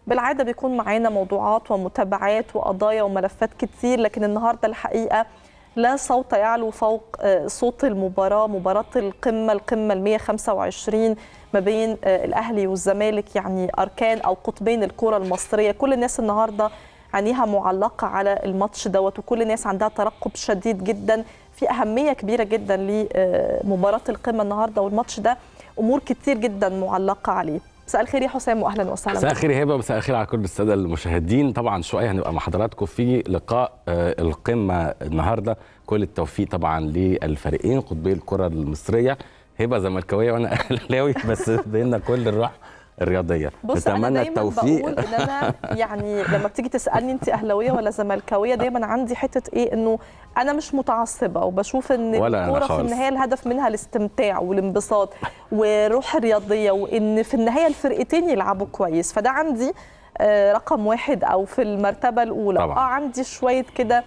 بالعاده بيكون معانا موضوعات ومتابعات وقضايا وملفات كتير لكن النهارده الحقيقه لا صوت يعلو فوق صوت المباراه مباراه القمه القمه ال 125 ما بين الاهلي والزمالك يعني اركان او قطبين الكره المصريه كل الناس النهارده عينيها معلقه على الماتش دوت وكل الناس عندها ترقب شديد جدا في اهميه كبيره جدا لمباراه القمه النهارده والماتش ده امور كتير جدا معلقه عليه مساء الخير يا حسام واهلا وسهلا مساء الخير يا هبه ومساء الخير على كل الساده المشاهدين طبعا شويه هنبقى مع حضراتكم في لقاء القمه النهارده كل التوفيق طبعا للفريقين قطبي الكره المصريه هبه زملكاويه وانا اهلاوي بس بينا كل الروح الرياضيه بص انا دايما التوفيق بقول ان انا يعني لما بتيجي تسالني انت اهلاويه ولا زملكاويه دايما عندي حته ايه انه انا مش متعصبه وبشوف ان الكوره في النهايه الهدف منها الاستمتاع والانبساط والروح الرياضيه وان في النهايه الفرقتين يلعبوا كويس فده عندي رقم واحد او في المرتبه الاولى طبعا. اه عندي شويه كده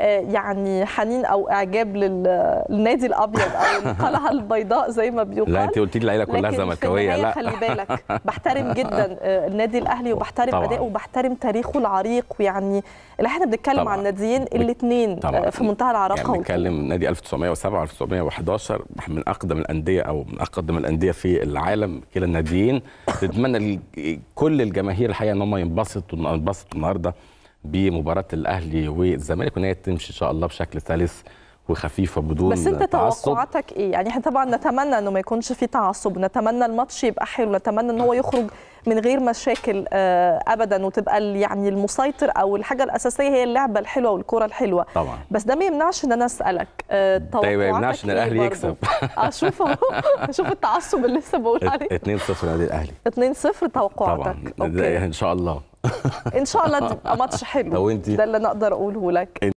يعني حنين او اعجاب للنادي الابيض او القلعه البيضاء زي ما بيقال لا انت قلتي لي العيله كلها زملكاويه لا خلي بالك بحترم جدا النادي الاهلي وبحترم اداؤه وبحترم تاريخه العريق ويعني اللي احنا بنتكلم طبعا. عن الناديين الاثنين في منتهى العراقه يعني بنتكلم نادي 1907 1911 من اقدم الانديه او من اقدم الانديه في العالم كلا الناديين نتمنى كل الجماهير الحقيقه ان هم ينبسطوا ينبسطوا النهارده بمباراه الاهلي والزمالك وان هي تمشي ان شاء الله بشكل سلس وخفيف وبدون بس انت تعصب. توقعاتك ايه يعني احنا طبعا نتمنى انه ما يكونش في تعصب نتمنى الماتش يبقى حلو نتمنى ان هو يخرج من غير مشاكل ابدا وتبقى يعني المسيطر او الحاجه الاساسيه هي اللعبه الحلوه والكره الحلوه طبعا بس ده ما يمنعش ان انا اسالك توقعاتك ما يمنعش ان الاهلي يكسب اشوف اهو شوف التعصب اللي لسه بقول عليه 2-0 نادي الاهلي 2-0 توقعاتك طبعا أوكي. ان شاء الله ان شاء الله تبقى ماتش حلو ده اللي انا اقدر اقوله لك